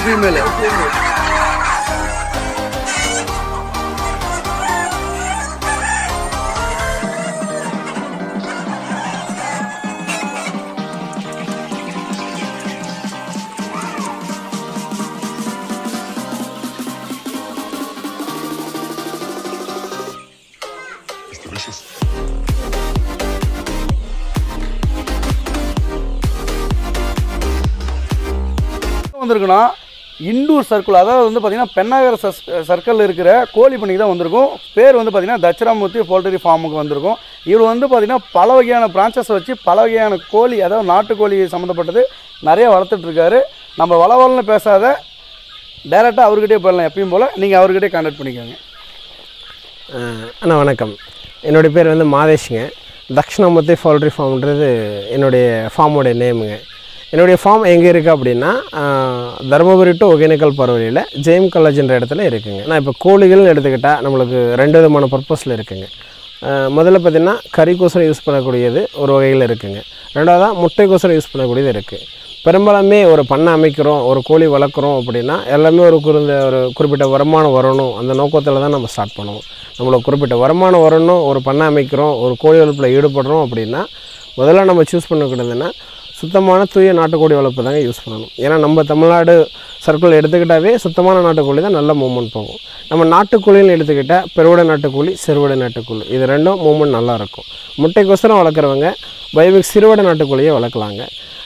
Female வந்திருக்குன்னா Indur circle அதாவது வந்து பார்த்தீங்கன்னா பெண்ணாகர சஸ் சர்க்கிளில் இருக்கிற கோழி பண்ணைக்கு தான் வந்திருக்கும் பேர் வந்து பார்த்தீங்கன்னா தட்சிராமூர்த்தி போல்ட்ரி ஃபார்முக்கு வந்திருக்கும் இவர் வந்து பார்த்தீங்கன்னா பல வகையான பிரான்ச்சஸ் வச்சு பல வகையான கோழி அதாவது நாட்டுக்கோழி சம்மந்தப்பட்டது நிறைய வளர்த்துட்டு இருக்காரு நம்ம வளவலன்னு பேசாத டைரெக்டாக அவர்கிட்டயே போயிடலாம் எப்பயும் போல் நீங்கள் அவர்கிட்டயே கான்டாக்ட் பண்ணிக்கோங்க அஹ் அண்ணா வணக்கம் என்னுடைய பேர் வந்து மாதேஷுங்க தக்ஷணாமூர்த்தி பவுல்ட்ரி ஃபார்ம்ன்றது என்னுடைய ஃபார்மோடைய நேமுங்க என்னுடைய ஃபார்ம் எங்கே இருக்குது அப்படின்னா அஹ், தருமபுரி டு ஒகேனக்கல் பரவலியில் ஜெயம் காலேஜ்ன்ற இடத்துல இருக்குங்க நான் இப்போ கோழிகள்னு எடுத்துக்கிட்டால் நம்மளுக்கு ரெண்டு விதமான பர்பஸில் இருக்குங்க அஹ், முதல்ல பார்த்திங்கன்னா கறிக்கோசரம் யூஸ் பண்ணக்கூடியது ஒரு வகையில் இருக்குங்க ரெண்டாவதாக முட்டைக்கோசரம் யூஸ் பண்ணக்கூடியது இருக்குது பெரும்பாலுமே ஒரு பண்ணை அமைக்கிறோம் ஒரு கோழி வளர்க்குறோம் அப்படின்னா எல்லாமே ஒரு குறுந்த ஒரு குறிப்பிட்ட வருமானம் வரணும் அந்த நோக்கத்தில் தான் நம்ம ஸ்டார்ட் பண்ணுவோம் நம்மளுக்கு குறிப்பிட்ட வருமானம் வரணும் ஒரு பண்ணை அமைக்கிறோம் ஒரு கோழி வளர்ப்பில் ஈடுபடுறோம் அப்படின்னா முதல்ல நம்ம சூஸ் பண்ணக்கூடாதுன்னா சுத்தமான தூய நாட்டுக்கோழி வளர்ப்பு தாங்க யூஸ் பண்ணணும் ஏன்னா நம்ம தமிழ்நாடு சர்க்கிள் எடுத்துக்கிட்டாவே சுத்தமான நாட்டுக்கோழி தான் நல்ல மூவ்மெண்ட் போகும் நம்ம நாட்டுக்கோழின்னு எடுத்துக்கிட்டால் பெருவடை நாட்டுக்கோழி சிறுவடை நாட்டுக்கோழி இது ரெண்டும் மூவ்மெண்ட் நல்லா இருக்கும் முட்டைக்கோசரம் வளர்க்குறவங்க பயோபிக் சிறுவடை நாட்டுக்கோழியை வளர்க்கலாங்க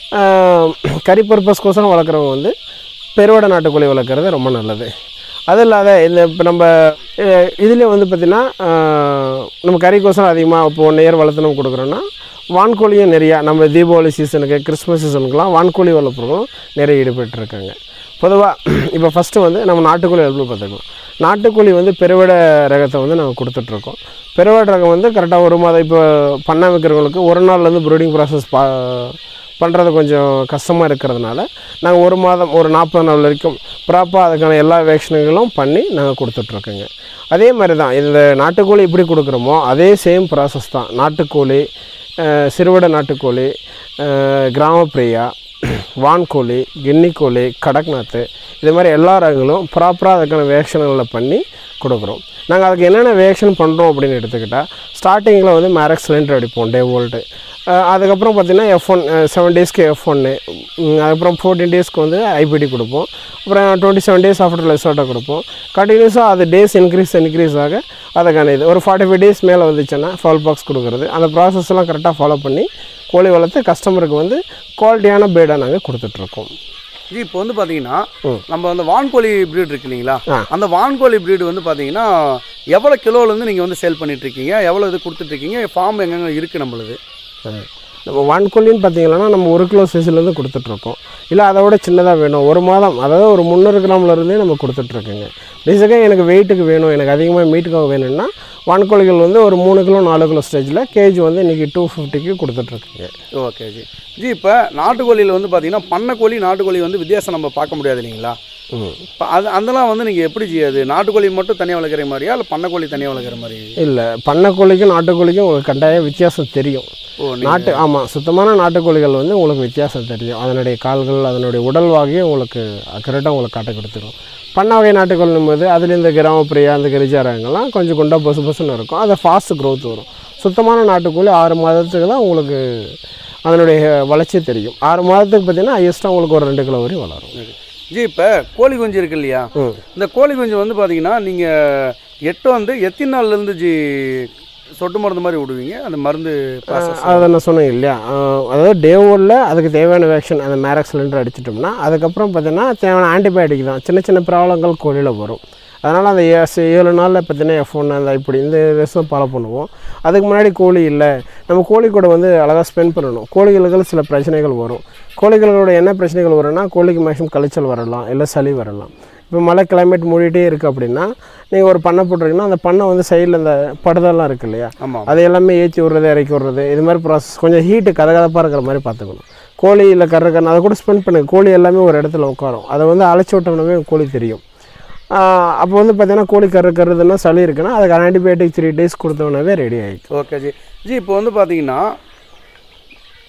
ஆஹ் கறி பர்பஸ்க்கோசரம் வளர்க்குறவங்க வந்து பெருவடை நாட்டுக்கோழி வளர்க்குறது ரொம்ப நல்லது அது இல்லாத இந்த இப்போ நம்ம இதுலேயே வந்து பார்த்திங்கன்னா ஆஹ் நம்ம கறிக்கோசரம் அதிகமாக இப்போ ஒன் இயர் வளர்த்து நம்ம கொடுக்குறோன்னா வான்கோழியும் நிறையா நம்ம தீபாவளி சீசனுக்கு கிறிஸ்மஸ் சீசனுக்குலாம் வான்கோழி வளர்ப்புறவங்களும் நிறைய ஈடுபட்டுருக்காங்க பொதுவாக இப்போ ஃபஸ்ட்டு வந்து நம்ம நாட்டுக்கோழி வளர்ப்பு பார்த்துக்கணும் நாட்டுக்கோழி வந்து பெருவிட ரகத்தை வந்து நாங்கள் கொடுத்துட்ருக்கோம் பெருவிட ரகம் வந்து கரெக்டாக ஒரு மாதம் இப்போ பண்ண வைக்கிறவங்களுக்கு ஒரு நாள்லேருந்து ப்ரூடிங் ப்ராசஸ் பா பண்ணுறது கொஞ்சம் கஷ்டமாக இருக்கிறதுனால நாங்கள் ஒரு மாதம் ஒரு நாற்பது நாள் வரைக்கும் ப்ராப்பராக அதுக்கான எல்லா வேக்சினுகளும் பண்ணி நாங்கள் கொடுத்துட்ருக்கோங்க அதே மாதிரி தான் இந்த நாட்டுக்கோழி எப்படி கொடுக்குறோமோ அதே சேம் ப்ராசஸ் தான் நாட்டுக்கோழி அஹ், சிறுவடை நாட்டுக்கோழி அஹ், கிராமப்பிரியா வான்கோழி கின்னிக்கோழி கடக்நாத்து இது மாதிரி எல்லா ரகங்களும் ப்ராப்பராக அதுக்கான வேக்சின்களை பண்ணி கொடுக்குறோம் நாங்கள் அதுக்கு என்னென்ன வேக்சின் பண்ணுறோம் அப்படின்னு எடுத்துக்கிட்டால் ஸ்டார்டிங்கில் வந்து மேரக்ஸ் சிலிண்டர் அடிப்போம் டே வோல்ட்டு அதுக்கப்புறம் பார்த்தீங்கன்னா எஃப் ஒன் செவன் டேஸ்க்கு எஃப் ஒன்று அதுக்கப்புறம் ஃபோர்டீன் டேஸ்க்கு வந்து ஐபிடி கொடுப்போம் அப்புறம் டுவெண்ட்டி செவன் டேஸ் ஆஃப்டர் லெசோட்டை கொடுப்போம் கண்டினியூஸாக அது டேஸ் இன்க்ரீஸ் இன்க்ரீஸ் ஆக அதுக்கான இது ஒரு ஃபார்ட்டி ஃபைவ் டேஸ் மேலே வந்துச்சுன்னா ஃபால் பாக்ஸ் கொடுக்குறது அந்த ப்ராசஸ் எல்லாம் கரெக்டாக ஃபாலோ பண்ணி கோழி வளர்த்து கஸ்டமருக்கு வந்து குவாலிட்டியான பேடாக நாங்கள் கொடுத்துட்ருக்கோம் ஜி இப்போ வந்து பார்த்தீங்கன்னா ம். நம்ம அந்த வான்கோழி ப்ரீட் இருக்கு இல்லைங்களா ஆ. அந்த வான்கோழி ப்ரீடு வந்து பார்த்தீங்கன்னா எவ்வளோ கிலோலேருந்து நீங்கள் வந்து சேல் பண்ணிட்டு இருக்கீங்க எவ்வளோ இது கொடுத்துட்ருக்கீங்க ஃபார்ம் எங்கெங்க இருக்குது நம்மளுது சரி. நம்ம வான்கோழின்னு பார்த்தீங்கன்னா நம்ம ஒரு கிலோ சைஸ்லேருந்து கொடுத்துட்ருக்கோம் இல்லை அதை விட சின்னதாக வேணும் ஒரு மாதம் அதாவது ஒரு முந்நூறு கிராம்லேருந்தே நம்ம கொடுத்துட்ருக்கோங்க பேசிக்காக எனக்கு வெயிட்டுக்கு வேணும் எனக்கு அதிகமாக மீட்டுக்காக வேணும்னா வான்கோழிகள் வந்து ஒரு மூணு கிலோ நாலு கிலோ ஸ்டேஜில் கேஜி வந்து இன்றைக்கி டூ ஃபிஃப்டிக்கு கொடுத்துட்ருக்குங்க ஓகே ஜி ஜி இப்போ நாட்டுக்கோழியில் வந்து பார்த்தீங்கன்னா பண்ணைக்கோழி நாட்டுக்கோழி வந்து வித்தியாசம் நம்ம பார்க்க முடியாது இல்லைங்களா ம் இப்போ அது அதெல்லாம் வந்து நீங்கள் எப்படி ஜி அது நாட்டுக்கோழி மட்டும் தனியாக வளர்க்குற மாதிரியா இல்லை பண்ணைக்கோழி தனியாக வளர்க்குற மாதிரி இல்லை பண்ணைக்கோழிக்கும் நாட்டுக்கோழிக்கும் உங்களுக்கு கட்டாயம் வித்தியாசம் தெரியும் ஓ நீ- நாட்டு ஆமாம் சுத்தமான நாட்டுக்கோழிகள் வந்து உங்களுக்கு வித்தியாசம் தெரியும் அதனுடைய கால்கள் அதனுடைய உடல் வாகையும் உங்களுக்கு கரெக்டாக உங்களுக்கு காட்ட கொடுத்துரும் பண்ண வகை நாட்டுக்கோழின் போது அதுல இந்த கிராமப்பிரியா அந்த கிரிஜாரங்கள்லாம் கொஞ்சம் குண்டா பொசு பொசுன்னு இருக்கும் அது ஃபாஸ்ட் growth வரும் சுத்தமான நாட்டுக்கோழி ஆறு மாதத்துக்கு தான் உங்களுக்கு அதனுடைய வளர்ச்சி தெரியும் ஆறு மாதத்துக்கு பார்த்தீங்கன்னா ஹையஸ்ட்டாக உங்களுக்கு ஒரு ரெண்டு கிலோ வரையும் வளரும் ஜி இப்போ கோழி குஞ்சு இருக்கு இல்லையா ம் இந்த கோழி குஞ்சு வந்து பார்த்தீங்கன்னா நீங்கள் எட்டு வந்து எத்தனை நாள்லேருந்து ஜி சொட்டு மருந்து மாதிரி விடுவீங்க அந்த மருந்து ப்ராசஸ் அதை நான் சொன்னேன் இல்லையா அஹ் அதாவது டே ஒன்ல அதுக்கு தேவையான வேக்சின் அந்த மேரக் சிலிண்டர் அடிச்சிட்டோம்னா அதுக்கப்புறம் பார்த்தீங்கன்னா தேவையான ஆன்டிபயோட்டிக் தான் சின்ன சின்ன ப்ராப்ளங்கள் கோழியில் வரும் அதனால் அந்த ஏ- ஏழு நாளில் பார்த்தீங்கன்னா எஃப் ஒன் அந்த இப்படி இந்த ரெஸ்ட்டும் ஃபாலோ பண்ணுவோம் அதுக்கு முன்னாடி கோழி இல்லை நம்ம கோழி கூட வந்து அழகாக ஸ்பெண்ட் பண்ணணும் கோழிகளுக்கு சில பிரச்சனைகள் வரும் கோழிகளோட என்ன பிரச்சனைகள் வரும்னா கோழிக்கு மேக்ஸிமம் கழிச்சல் வரலாம் இல்லை சளி வரலாம் இப்போ மழை கிளைமேட் மூடிட்டே இருக்குது அப்படின்னா நீங்கள் ஒரு பண்ணை போட்டிருக்கீங்கன்னா அந்த பண்ணை வந்து சைடில் இந்த படுதெல்லாம் இருக்கு இல்லையா ஆமாம் அதை எல்லாமே ஏற்றி விட்றது இறக்கி விட்றது இது மாதிரி ப்ராசஸ் கொஞ்சம் ஹீட்டு கதகதப்பாக இருக்கிற மாதிரி பார்த்துக்கணும் கோழி இல்லை கறக்கணும் அதை கூட ஸ்பெண்ட் பண்ணுங்க கோழி எல்லாமே ஒரு இடத்துல உட்காரும் அதை வந்து அழைச்சி விட்டோம்னாவே கோழி தெரியும் அப்போ வந்து பார்த்தீங்கன்னா கோழி கரு கருதுன்னா சளி இருக்குன்னா அதுக்கு ஆன்டிபயோட்டிக் த்ரீ டேஸ் கொடுத்தோம்னாவே ரெடி ஆகிக்கும் ஓகே ஜி ஜி இப்போ வந்து பார்த்தீங்கன்னா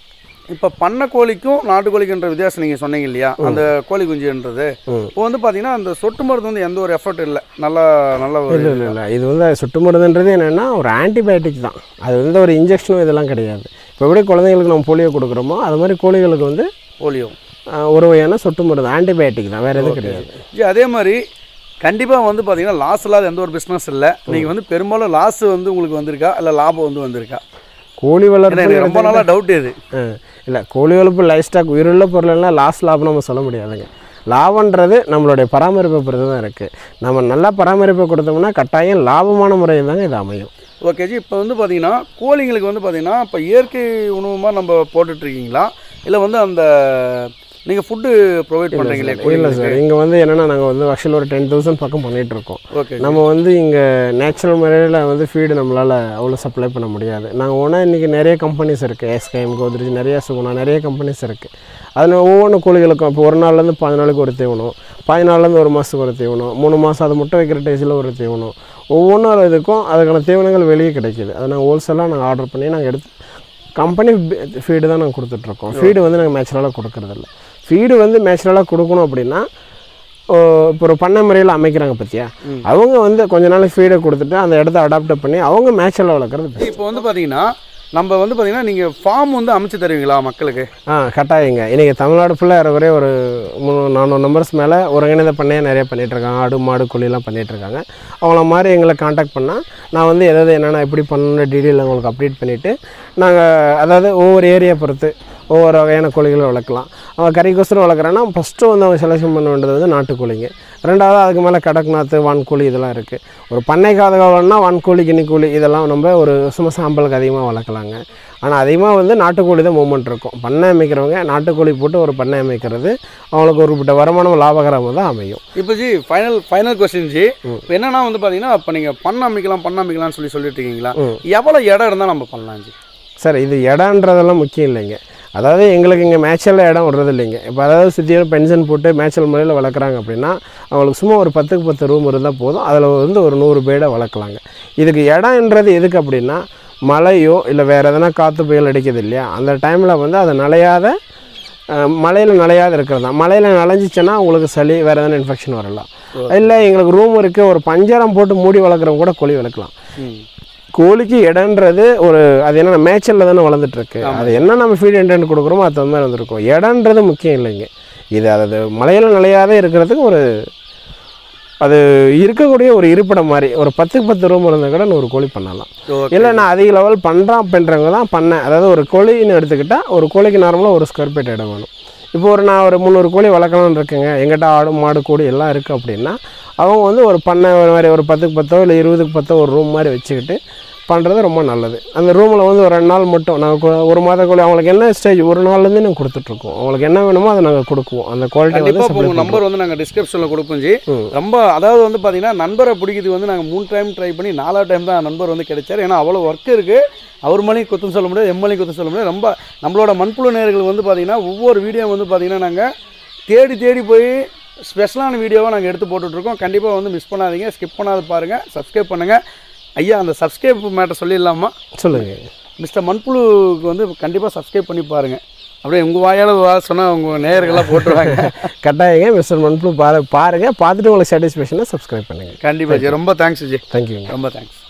இப்போ பண்ணை கோழிக்கும் நாட்டுக்கோழிக்குன்ற வித்தியாசம் நீங்கள் சொன்னீங்க இல்லையா அந்த கோழி குஞ்சுன்றது ம். இப்போ வந்து பார்த்தீங்கன்னா அந்த சொட்டு மருந்து வந்து எந்த ஒரு எஃபர்ட் இல்லை நல்லா நல்ல ஒரு இல்லை இல்லை இல்லை இது வந்து சொட்டு மருந்துன்றது என்னென்னா ஒரு ஆன்டிபயோட்டிக் தான் அது வந்து ஒரு இன்ஜெக்ஷனும் இதெல்லாம் கிடையாது இப்போ எப்படி குழந்தைங்களுக்கு நம்ம போலியோ கொடுக்குறோமோ அது மாதிரி கோழிகளுக்கு வந்து போலியோ ஆஹ், ஒரு வகையான சொட்டு மருந்து ஆன்டிபயோட்டிக் தான் வேறு எதுவும் கிடையாது ஜி அதே மாதிரி கண்டிப்பாக வந்து பார்த்தீங்கன்னா லாஸ் இல்லாத எந்த ஒரு பிஸ்னஸ் இல்லை நீங்கள் வந்து பெரும்பாலும் லாஸ் வந்து உங்களுக்கு வந்திருக்கா இல்லை லாபம் வந்து வந்திருக்கா கோழி ஏன்னா வளர்ப்பு எனக்கு ரொம்ப நாளாக டவுட் இது இல்லை கோழி வளர்ப்பு லைஃப் ஸ்டாக் உயிருள்ள பொருளெல்லாம் லாஸ் லாபம் நம்ம சொல்ல முடியாதுங்க லாபன்றது நம்மளுடைய பராமரிப்பை பொறுத்து தான் இருக்குது நம்ம நல்லா பராமரிப்பை கொடுத்தோம்னா கட்டாயம் லாபமான முறையில் தாங்க இது அமையும் ஓகே ஜி இப்போ வந்து பார்த்தீங்கன்னா கோழிங்களுக்கு வந்து பார்த்தீங்கன்னா இப்போ இயற்கை உணவுமா நம்ம போட்டுட்ருக்கீங்களா இல்லை வந்து அந்த நீங்கள் ஃபுட்டு ப்ரொவைட் பண்ணுறீங்களே இல்லை கோழிங்களுக்கு சார் இங்கே வந்து என்னென்னா நாங்கள் வந்து ஆக்சுவலாக ஒரு டென் தௌசண்ட் பக்கம் பண்ணிகிட்டு இருக்கோம் ஓகே நம்ம வந்து இங்கே நேச்சுரல் முறையில் வந்து ஃபீடு நம்மளால் அவ்வளோ சப்ளை பண்ண முடியாது நாங்கள் ஒன்றா இன்றைக்கி நிறைய கம்பெனிஸ் இருக்குது எஸ்கேஎம் கோத்ரேஜ் நிறைய சுகுணா நிறைய கம்பெனிஸ் இருக்குது அதில் ஒவ்வொன்று கோழிகளுக்கும் இப்போ ஒரு நாள்லேருந்து பதினாலு நாளுக்கு ஒரு தீவனம் பதினாலுலேருந்து ஒரு மாதத்துக்கு ஒரு தீவனம் மூணு மாதம் அது முட்டை வைக்கிற டேஸில் ஒரு தீவனம் ஒவ்வொன்றும் இதுக்கும் அதுக்கான தீவனங்கள் வெளியே கிடைக்கிது அதை நாங்கள் ஹோல்சேலாக நாங்கள் ஆர்டர் பண்ணி நாங்கள் எடுத்து கம்பெனி ஃபீடு தான் நாங்கள் கொடுத்துட்ருக்கோம் ஃபீடு வந்து நாங்கள் நேச்சுரலாக கொடுக்கறதில்ல ஃபீடு வந்து நேச்சுரலாக கொடுக்கணும் அப்படின்னா ஓ, இப்போ ஒரு பண்ணை முறையில் அமைக்கிறாங்க பற்றியா அவங்க வந்து கொஞ்ச நாள் ஃபீடை கொடுத்துட்டு அந்த இடத்த அடாப்ட் பண்ணி அவங்க மேட்சில் வளர்க்குறது best. இப்போ வந்து பார்த்தீங்கன்னா நம்ம வந்து பார்த்தீங்கன்னா நீங்கள் ஃபார்ம் வந்து அமைச்சு தருவீங்களா மக்களுக்கு ஆ கட்டாயங்க இன்றைக்கி தமிழ்நாடு ஃபுல்லாக இருக்கிற ஒரு மூணு நானூறு நம்பர்ஸ் மேலே ஒருங்கிணைந்த பண்ணையை நிறைய பண்ணிகிட்ருக்காங்க ஆடு மாடு கோழிலாம் பண்ணிகிட்ருக்காங்க அவங்கள மாதிரி எங்களை காண்டாக்ட் பண்ணால் நான் வந்து எதாவது என்னென்ன எப்படி பண்ணணுன்ற டீட்டெயில் உங்களுக்கு அப்டேட் பண்ணிவிட்டு நாங்கள் அதாவது ஒவ்வொரு ஏரியா பொறுத்து ஒவ்வொரு வகையான கோழிகளை வளர்க்கலாம் அவன் கறிக்கோசரம் வளர்க்குறான்னா ஃபஸ்ட்டு வந்து அவன் செலெக்ஷன் பண்ண வேண்டியது வந்து நாட்டுக்கோழிங்க ரெண்டாவது அதுக்கு மேலே கடக்நாத்து வான்கோழி இதெல்லாம் இருக்குது ஒரு பண்ணை காதகம்னா வான்கோழி கினிக்கோழி இதெல்லாம் நம்ம ஒரு சும்மா சாம்பலுக்கு அதிகமாக வளர்க்கலாங்க ஆனால் அதிகமாக வந்து நாட்டுக்கோழி தான் மூமெண்ட் இருக்கும் பண்ணை அமைக்கிறவங்க நாட்டுக்கோழி போட்டு ஒரு பண்ணை அமைக்கிறது அவங்களுக்கு ஒரு வருமானம் லாபகரமாக தான் அமையும் இப்போ ji final final question ji இப்போ என்னன்னா வந்து பார்த்தீங்கன்னா இப்போ நீங்கள் பண்ண அமைக்கலாம் பண்ண அமைக்கலாம்னு சொல்லி சொல்லிட்டு இருக்கீங்களா எவ்வளோ இடம் இருந்தால் நம்ம பண்ணலாம் ஜி சார் இது இடன்றதெல்லாம் முக்கியம் இல்லைங்க அதாவது எங்களுக்கு இங்கே மேட்சலில் இடம் விடுறது இல்லைங்க இப்போ அதாவது சுற்றியும் பென்ஷன் போட்டு மேட்சல் முறையில் வளர்க்குறாங்க அப்படின்னா அவங்களுக்கு சும்மா ஒரு பத்துக்கு பத்து ரூம் இருந்தால் போதும் அதில் வந்து ஒரு நூறு பேடை வளர்க்கலாங்க இதுக்கு இடம்ன்றது எதுக்கு அப்படின்னா மழையோ இல்லை வேறு எதனா காற்று புயல் அடிக்குது இல்லையா அந்த டைமில் வந்து அது நலையாத மழையில் நலையாத இருக்கிறது தான் மழையில் நனைஞ்சிச்சுன்னா உங்களுக்கு சளி வேறு எதனா இன்ஃபெக்ஷன் வரலாம் இல்லை எங்களுக்கு ரூம் இருக்குது ஒரு பஞ்சரம் போட்டு மூடி வளர்க்குறவங்க கூட கோழி வளர்க்கலாம் ம் கோழிக்கு இடன்றது ஒரு அது என்ன மேய்ச்சலில் தானே வளர்ந்துட்டு இருக்கு அது என்ன நம்ம ஃபீட் இன்டென்ட் கொடுக்குறோமோ அது தகுந்த மாதிரி வந்திருக்கும் இடன்றது முக்கியம் இல்லைங்க இது அது மலையில் நிலையாத இருக்கிறதுக்கு ஒரு அது இருக்கக்கூடிய ஒரு இருப்பிடம் மாதிரி ஒரு பத்துக்கு பத்து ரூம் இருந்தால் கூட நூறு கோழி பண்ணலாம் ஓகே இல்லை நான் அதிக லெவல் பண்ணுறான் அப்படின்றவங்க தான் பண்ணேன் அதாவது ஒரு கோழின்னு எடுத்துக்கிட்டால் ஒரு கோழிக்கு நார்மலாக ஒரு ஸ்கொயர் ஃபீட் இடம் வேணும் இப்போ ஒரு நான் ஒரு முந்நூறு கோழி வளர்க்கலாம்னு இருக்கேங்க எங்கிட்ட ஆடு மாடு கோழி எல்லாம் இருக்குது அப்படின்னா அவங்க வந்து ஒரு பண்ணை ஒரு மாதிரி ஒரு பத்துக்கு பத்தோ இல்லை இருபதுக்கு பத்தோ ஒரு ரூம் மாதிரி வச்சுக்கிட்டு பண்ணுறது ரொம்ப நல்லது அந்த ரூமில் வந்து ஒரு ரெண்டு நாள் மட்டும் நாங்கள் கு- ஒரு மாத கோழி அவங்களுக்கு என்ன ஸ்டேஜ் ஒரு நாள்லேருந்து நாங்கள் கொடுத்துட்ருக்கோம் அவங்களுக்கு என்ன வேணுமோ அதை நாங்கள் கொடுக்குவோம் அந்த குவாலிட்டி வந்து கண்டிப்பாக இப்போ supply உங்கள் நம்பர் வந்து நாங்கள் டிஸ்கிரிப்ஷனில் கொடுப்போம் ஜி ரொம்ப அதாவது வந்து பார்த்தீங்கன்னா நண்பரை பிடிக்கிறது வந்து நாங்கள் மூணு டைம் ட்ரை பண்ணி நாலாவது டைம் தான் நண்பர் வந்து கிடைச்சார் ஏன்னா அவ்வளோ ஒர்க் இருக்குது அவர் மலையும் குத்தம் சொல்ல முடியாது எம்எல்ஏ குத்தம் சொல்ல முடியாது ரொம்ப நம்மளோட மண்புழு நேயர்கள் வந்து பார்த்தீங்கன்னா ஒவ்வொரு வீடியோ வந்து பார்த்தீங்கன்னா நாங்கள் தேடி தேடி போய் ஸ்பெஷலான வீடியோவை நாங்கள் எடுத்து போட்டுட்ருக்கோம் கண்டிப்பாக வந்து மிஸ் பண்ணாதீங்க ஸ்கிப் பண்ணாத பாருங்கள் சப்ஸ்கிரைப் பண்ணுங்கள் ஐயா அந்த சப்ஸ்கிரைப் மேட்டர் சொல்லிடலாமா சொல்லுங்கள் மிஸ்டர் மண்புழுக்கு வந்து கண்டிப்பாக சப்ஸ்கிரைப் பண்ணி பாருங்கள் அப்படியே உங்கள் வாயால் வா சொன்னால் உங்கள் நேயர்கள்லாம் போட்டுருவாங்க கட்டாயங்க மிஸ்டர் மன்ப்ளூ பாரு பாருங்கள் பார்த்துட்டு உங்களுக்கு சாட்டிஸ்ஃபேக்ஷனை சப்ஸ்கிரைப் பண்ணுங்கள் கண்டிப்பாக ஜி ரொம்ப தேங்க்ஸ் ஜி தேங்க்யூங்க ரொம்ப தேங்க்ஸ்